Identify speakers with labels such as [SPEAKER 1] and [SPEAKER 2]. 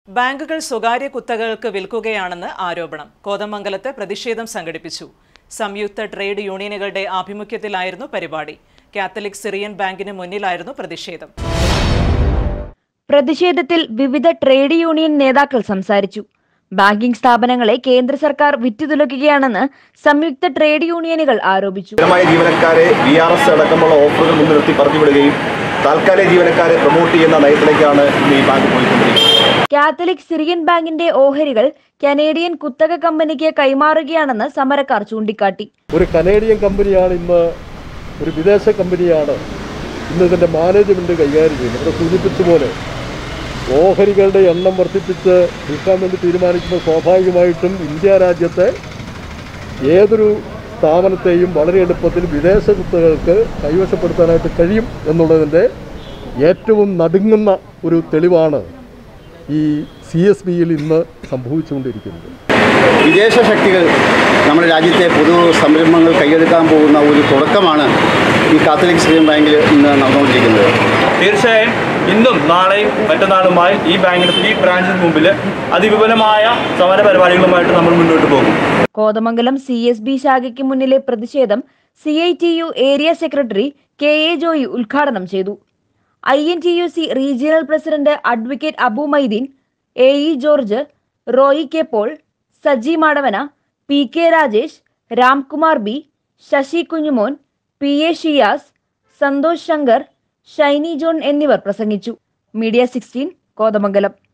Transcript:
[SPEAKER 1] ബാങ്കുകൾ സ്വകാര്യ കുത്തകകൾക്ക് വിൽക്കുകയാണെന്ന് ആരോപണം കോതമംഗലത്ത് പ്രതിഷേധം സംഘടിപ്പിച്ചു സംയുക്ത ട്രേഡ് യൂണിയനുകളുടെ ആഭിമുഖ്യത്തിലായിരുന്നു പരിപാടി കാത്തലിക് സിറിയൻ ബാങ്കിന് മുന്നിലായിരുന്നു പ്രതിഷേധം
[SPEAKER 2] പ്രതിഷേധത്തിൽ വിവിധ ട്രേഡ് യൂണിയൻ നേതാക്കൾ സംസാരിച്ചു ബാങ്കിംഗ് സ്ഥാപനങ്ങളെ കേന്ദ്ര സർക്കാർ വിറ്റുതുലയ്ക്കുകയാണെന്ന് സംയുക്ത ട്രേഡ് യൂണിയനുകൾ ആരോപിച്ചു
[SPEAKER 3] സ്ഥിരമായ ജീവനക്കാരെ വി ആർ എസ് അടക്കമുള്ള ഓഫറുകൾ മുൻനിർത്തി പറഞ്ഞുവിടുകയും താൽക്കാലിക ജീവനക്കാരെ പ്രൊമോട്ട് ചെയ്യുന്ന നയത്തിലേക്കാണ് ഇന്ന് ഈ ബാങ്ക് പോയിക്കൊണ്ടിരിക്കുന്നത്
[SPEAKER 2] കാത്തലിക് സിറിയൻ ബാങ്കിന്റെ ഓഹരികൾ കനേഡിയൻ കുത്തക കമ്പനിക്ക് കൈമാറുകയാണെന്ന് സമരക്കാർ ചൂണ്ടിക്കാട്ടി
[SPEAKER 4] ഒരു കനേഡിയൻ കമ്പനിയാണ് ഇന്ന് ഒരു വിദേശ കമ്പനിയാണ് ഇന്ന് ഇതിൻ്റെ മാനേജ്മെൻറ്റ് കൈകാര്യം ചെയ്യുന്നത് ഇവിടെ സൂചിപ്പിച്ച പോലെ ഓഹരികളുടെ എണ്ണം വർദ്ധിപ്പിച്ച് വിൽക്കാൻ വേണ്ടി തീരുമാനിക്കുമ്പോൾ സ്വാഭാവികമായിട്ടും ഇന്ത്യ രാജ്യത്തെ ഏതൊരു സ്ഥാപനത്തെയും വളരെ എളുപ്പത്തിൽ വിദേശ കുത്തകൾക്ക് കൈവശപ്പെടുത്താനായിട്ട് കഴിയും എന്നുള്ളതിൻ്റെ ഏറ്റവും നടുങ്ങുന്ന ഒരു തെളിവാണ് ഈ സി എസ് ബിയിൽ ഇന്ന് സംഭവിച്ചുകൊണ്ടിരിക്കുന്നത്
[SPEAKER 3] വിദേശ ശക്തികൾ നമ്മുടെ രാജ്യത്തെ പൊതു സംരംഭങ്ങൾ കൈയെടുക്കാൻ പോകുന്ന ഒരു തുടക്കമാണ് ഈ കാത്തലിക് സിറിയൻ ബാങ്കിൽ ഇന്ന് നടന്നുകൊണ്ടിരിക്കുന്നത്
[SPEAKER 5] തീർച്ചയായും ഇന്നും നാളെയും മറ്റന്നാളുമായി ഈ ബാങ്കിന് ഈ ബ്രാഞ്ചിന് മുമ്പിൽ അതിവിപുലമായ സമര പരിപാടികളുമായിട്ട് നമ്മൾ മുന്നോട്ട് പോകും
[SPEAKER 2] കോതമംഗലം സി എസ് ബി ശാഖയ്ക്ക് മുന്നിലെ പ്രതിഷേധം C I T U area secretary K A Joy ഉദ്ഘാടനം ചെയ്തു I N T U C regional president advocate Abu Maideen A E George Roy K Paul Saji Madavana P K Rajesh Ramkumar B Sasi Kunjumon P A Shiyas Santhosh Shankar Shiny John എന്നിവർ പ്രസംഗിച്ചു media sixteen Kothamangalam